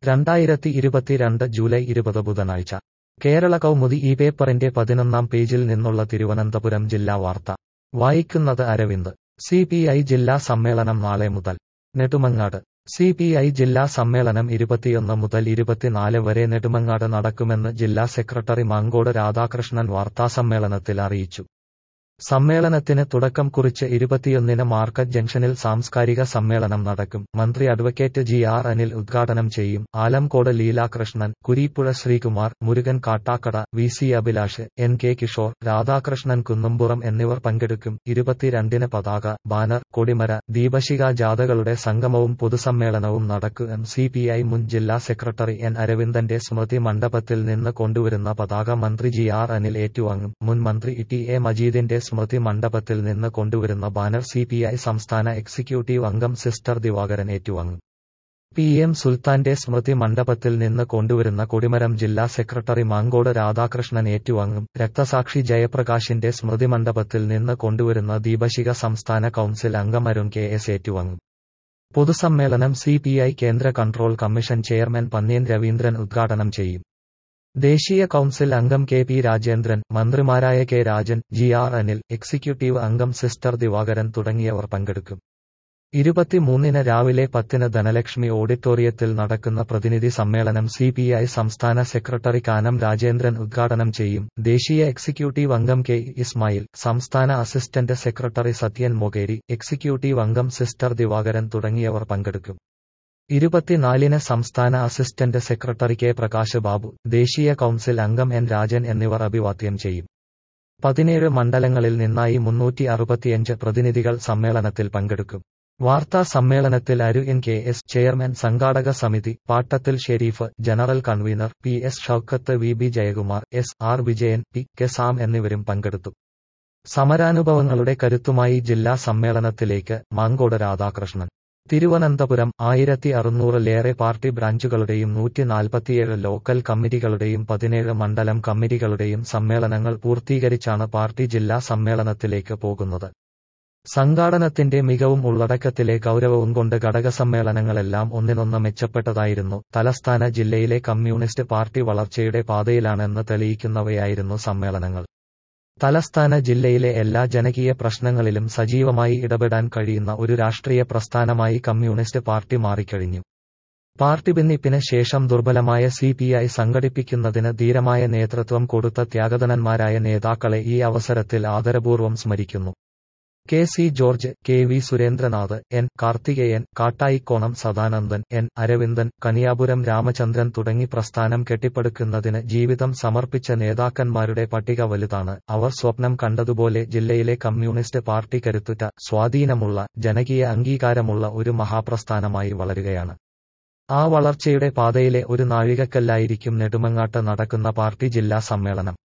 രണ്ടായിരത്തി ഇരുപത്തിരണ്ട് ജൂലൈ ഇരുപത് ബുധനാഴ്ച കേരള കൗമുദി ഈ പേപ്പറിന്റെ പതിനൊന്നാം പേജിൽ നിന്നുള്ള തിരുവനന്തപുരം ജില്ലാ വാർത്ത വായിക്കുന്നത് അരവിന്ദ് സി പി ഐ ജില്ലാ സമ്മേളനം നാളെ മുതൽ നെടുമങ്ങാട് സി പി ഐ ജില്ലാ സമ്മേളനം ഇരുപത്തിയൊന്ന് മുതൽ ഇരുപത്തിനാല് വരെ നെടുമങ്ങാട് നടക്കുമെന്ന് ജില്ലാ സെക്രട്ടറി മാങ്കോട് രാധാകൃഷ്ണൻ വാർത്താസമ്മേളനത്തിൽ അറിയിച്ചു സമ്മേളനത്തിന് തുടക്കം കുറിച്ച് ഇരുപത്തിയൊന്നിന് മാർക്കറ്റ് ജംഗ്ഷനിൽ സാംസ്കാരിക സമ്മേളനം നടക്കും മന്ത്രി അഡ്വക്കേറ്റ് ജി ആർ അനിൽ ഉദ്ഘാടനം ചെയ്യും Alamcode Leelakrishnan Kureeppuzha Sreekumar Murukan Kattakkada V C Abhilash N K Kishore Radhakrishnan Kunnumpuram എന്നിവർ പങ്കെടുക്കും ഇരുപത്തിരണ്ടിന് പതാക ബാനർ കൊടിമര ദീപശിഖ ജാഥകളുടെ സംഗമവും പൊതുസമ്മേളനവും നടക്കും സി പി ഐ മുൻ ജില്ലാ സെക്രട്ടറി എൻ അരവിന്ദന്റെ സ്മൃതി മണ്ഡപത്തിൽ നിന്ന് കൊണ്ടുവരുന്ന പതാക മന്ത്രി ജി ആർ അനിൽ ഏറ്റുവാങ്ങും മുൻ മന്ത്രി ടി എ മജീദിന്റെ സ്മൃതി മണ്ഡപത്തിൽ നിന്ന് കൊണ്ടുവരുന്ന ബാനർ സി പി ഐ സംസ്ഥാന എക്സിക്യൂട്ടീവ് അംഗം സിസ്റ്റർ ദിവാകരൻ ഏറ്റുവാങ്ങും പി എം സുൽത്താന്റെ സ്മൃതി മണ്ഡപത്തിൽ നിന്ന് കൊണ്ടുവരുന്ന കൊടിമരം ജില്ലാ സെക്രട്ടറി മാങ്കോട് രാധാകൃഷ്ണൻ ഏറ്റുവാങ്ങും രക്തസാക്ഷി ജയപ്രകാശിന്റെ സ്മൃതി മണ്ഡപത്തിൽ നിന്ന് കൊണ്ടുവരുന്ന ദീപശിഖ സംസ്ഥാന കൌൺസിൽ അംഗം അരുൺ കെ എസ് ഏറ്റുവാങ്ങും പൊതുസമ്മേളനം സി പി ഐ കേന്ദ്ര control commission chairman Pannyan Raveendran ഉദ്ഘാടനം ചെയ്യും ദേശീയ കൌൺസിൽ അംഗം കെ പി രാജേന്ദ്രൻ മന്ത്രിമാരായ K Rajan G R Anil executive അംഗം സിസ്റ്റർ ദിവാകരൻ തുടങ്ങിയവർ പങ്കെടുക്കും ഇരുപത്തിമൂന്നിന് രാവിലെ പത്തിന് ധനലക്ഷ്മി ഓഡിറ്റോറിയത്തിൽ നടക്കുന്ന പ്രതിനിധി സമ്മേളനം സി പി ഐ സംസ്ഥാന സെക്രട്ടറി കാനം രാജേന്ദ്രൻ ഉദ്ഘാടനം ചെയ്യും ദേശീയ എക്സിക്യൂട്ടീവ് അംഗം കെ ഇസ്മായിൽ സംസ്ഥാന assistant secretary Sathyan Mokeri executive അംഗം സിസ്റ്റർ ദിവാകരൻ തുടങ്ങിയവർ പങ്കെടുക്കും ഇരുപത്തിനാലിന് സംസ്ഥാന assistant secretary K Prakash Babu ദേശീയ കൌൺസിൽ അംഗം എൻ രാജൻ എന്നിവർ അഭിവാദ്യം ചെയ്യും പതിനേഴ് മണ്ഡലങ്ങളിൽ നിന്നായി മുന്നൂറ്റി അറുപത്തിയഞ്ച് പ്രതിനിധികൾ സമ്മേളനത്തിൽ പങ്കെടുക്കും വാർത്താ സമ്മേളനത്തിൽ അരു എൻ കെ എസ് ചെയർമാൻ സംഘാടക സമിതി Pattathil Shereef general convener P S Shoukath V B Jayakumar S R Vijayan P K Sam എന്നിവരും പങ്കെടുത്തു സമരാനുഭവങ്ങളുടെ കരുത്തുമായി ജില്ലാ സമ്മേളനത്തിലേക്ക് മാങ്കോട് രാധാകൃഷ്ണൻ തിരുവനന്തപുരം ആയിരത്തി അറുന്നൂറിലേറെ പാർട്ടി ബ്രാഞ്ചുകളുടെയും നൂറ്റി നാൽപ്പത്തിയേഴ് ലോക്കൽ കമ്മിറ്റികളുടെയും പതിനേഴ് മണ്ഡലം കമ്മിറ്റികളുടെയും സമ്മേളനങ്ങൾ പൂർത്തീകരിച്ചാണ് പാർട്ടി ജില്ലാ സമ്മേളനത്തിലേക്ക് പോകുന്നത് സംഘാടനത്തിന്റെ മികവും ഉള്ളടക്കത്തിലെ ഗൗരവവും കൊണ്ട് ഘടകസമ്മേളനങ്ങളെല്ലാം ഒന്നിനൊന്ന് മെച്ചപ്പെട്ടതായിരുന്നു തലസ്ഥാന ജില്ലയിലെ കമ്മ്യൂണിസ്റ്റ് പാർട്ടി വളർച്ചയുടെ പാതയിലാണെന്ന് തെളിയിക്കുന്നവയായിരുന്നു സമ്മേളനങ്ങൾ തലസ്ഥാന ജില്ലയിലെ എല്ലാ ജനകീയ പ്രശ്നങ്ങളിലും സജീവമായി ഇടപെടാൻ കഴിയുന്ന ഒരു രാഷ്ട്രീയ പ്രസ്ഥാനമായി കമ്മ്യൂണിസ്റ്റ് പാർട്ടി മാറിക്കഴിഞ്ഞു പാർട്ടി ഭിന്നിപ്പിന് ശേഷം ദുർബലമായ സി പി ഐ സംഘടിപ്പിക്കുന്നതിന് ധീരമായ നേതൃത്വം കൊടുത്ത ത്യാഗതനന്മാരായ നേതാക്കളെ ഈ അവസരത്തിൽ ആദരപൂർവ്വം സ്മരിക്കുന്നു K C George K V Surendranath N Karthikeyan Kattayikonam Sadanandan N Aravindan Kaniyapuram Ramachandran തുടങ്ങി പ്രസ്ഥാനം കെട്ടിപ്പടുക്കുന്നതിന് ജീവിതം സമർപ്പിച്ച നേതാക്കന്മാരുടെ പട്ടിക വലുതാണ് അവർ സ്വപ്നം കണ്ടതുപോലെ ജില്ലയിലെ കമ്മ്യൂണിസ്റ്റ് പാർട്ടി കരുത്തുറ്റ സ്വാധീനമുള്ള ജനകീയ അംഗീകാരമുള്ള ഒരു മഹാപ്രസ്ഥാനമായി വളരുകയാണ് ആ വളർച്ചയുടെ പാതയിലെ ഒരു നാഴികക്കല്ലായിരിക്കും നെടുമങ്ങാട്ട് നടക്കുന്ന പാർട്ടി ജില്ലാ സമ്മേളനം